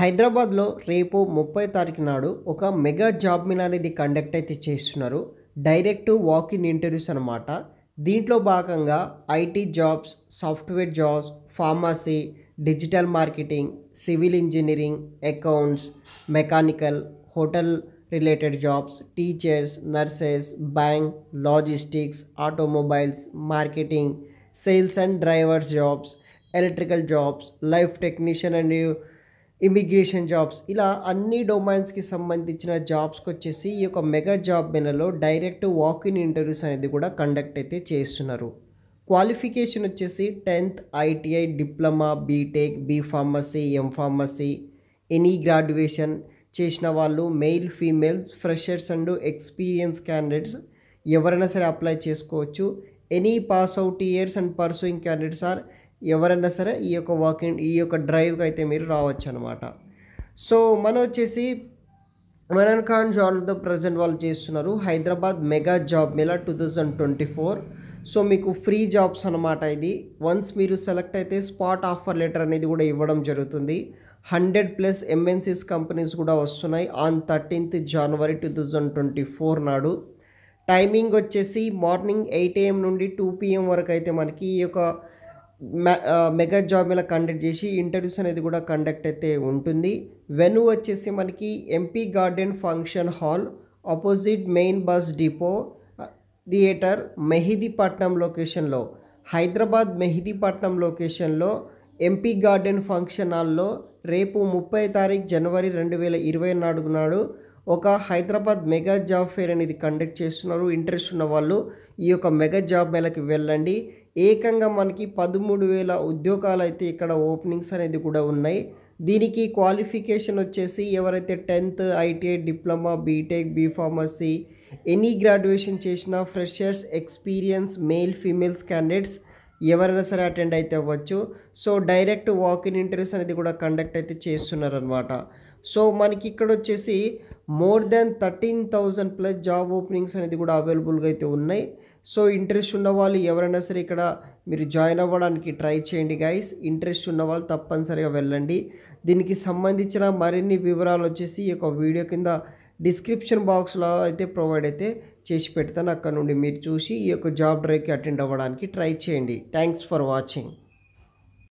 హైదరాబాద్లో రేపు ముప్పై తారీఖు నాడు ఒక మెగా జాబ్ మిల్ అనేది కండక్ట్ అయితే చేస్తున్నారు డైరెక్ట్ వాక్ ఇన్ ఇంటర్వ్యూస్ అనమాట దీంట్లో భాగంగా IT jobs software jobs pharmacy digital marketing civil engineering accounts mechanical hotel related jobs teachers nurses bank logistics automobiles marketing sales and drivers jobs electrical jobs life technician and immigration jobs ఇలా అన్ని డొమైన్స్కి సంబంధించిన జాబ్స్కి వచ్చేసి ఈ యొక్క mega job మేళలో direct walk in interviews అనేది కూడా కండక్ట్ అయితే చేస్తున్నారు క్వాలిఫికేషన్ వచ్చేసి tenth ITI diploma B Tech B pharmacy M pharmacy any graduation చేసిన వాళ్ళు male females freshers and experience candidates ఎవరైనా సరే అప్లై చేసుకోవచ్చు any pass out years and pursuing candidates or ఎవరైనా సరే ఈ యొక్క వాకింగ్ ఈ యొక్క డ్రైవ్కి అయితే మీరు రావచ్చు అనమాట సో మనం వచ్చేసి మరన్ ఖాన్ జాబ్తో ప్రజెంట్ వాళ్ళు చేస్తున్నారు Hyderabad mega job mela two thousand twenty four so మీకు ఫ్రీ జాబ్స్ అనమాట ఇది వన్స్ మీరు సెలెక్ట్ అయితే స్పాట్ ఆఫర్ లెటర్ అనేది కూడా ఇవ్వడం జరుగుతుంది హండ్రెడ్ ప్లస్ ఎంఎన్సీస్ కంపెనీస్ కూడా వస్తున్నాయి on thirteenth January two thousand twenty four నాడు టైమింగ్ వచ్చేసి మార్నింగ్ ఎయిట్ ఏఎం నుండి టూ పిఎం వరకు అయితే మనకి ఈ యొక్క మెగా జాబ్ మీద కండక్ట్ చేసి ఇంటర్వ్యూస్ అనేది కూడా కండక్ట్ అయితే ఉంటుంది వెను వచ్చేసి మనకి MP garden function hall opposite main bus depot theatre Mehdipatnam లొకేషన్లో హైదరాబాద్ మెహిదీపట్నం లొకేషన్లో ఎంపీ గార్డెన్ ఫంక్షన్ హాల్లో రేపు ముప్పై తారీఖు జనవరి రెండు వేల ఇరవై నాలుగు నాడు ఒక హైదరాబాద్ మెగా జాబ్ ఫేర్ అనేది కండక్ట్ చేస్తున్నారు ఇంట్రెస్ట్ ఉన్న వాళ్ళు ఈ యొక్క మెగా జాబ్ మేళకి వెళ్ళండి ఏకంగా మనకి పదమూడు వేల ఉద్యోగాలు అయితే ఇక్కడ ఓపెనింగ్స్ అనేది కూడా ఉన్నాయి దీనికి క్వాలిఫికేషన్ వచ్చేసి ఎవరైతే tenth ITI diploma B Tech B pharmacy any graduation చేసిన freshers experience male females candidates ఎవరైనా సరే అటెండ్ అయితే అవ్వచ్చు so direct walk in interviews అనేది కూడా కండక్ట్ అయితే చేస్తున్నారు అనమాట సో మనకి ఇక్కడ వచ్చేసి more than thirteen thousand plus job openings అనేది కూడా అవైలబుల్గా అయితే ఉన్నాయి సో ఇంట్రెస్ట్ ఉన్న వాళ్ళు ఎవరైనా సరే ఇక్కడ మీరు జాయిన్ అవ్వడానికి ట్రై చేయండి గైస్ ఇంట్రెస్ట్ ఉన్న వాళ్ళు తప్పనిసరిగా వెళ్ళండి దీనికి సంబంధించిన మరిన్ని వివరాలు వచ్చేసి ఈ యొక్క వీడియో కింద డిస్క్రిప్షన్ బాక్స్లో అయితే ప్రొవైడ్ అయితే చేసి పెడతాను అక్కడ నుండి మీరు చూసి ఈ యొక్క జాబ్ డ్రైవ్కి అటెండ్ అవ్వడానికి ట్రై చేయండి థ్యాంక్స్ ఫర్ వాచింగ్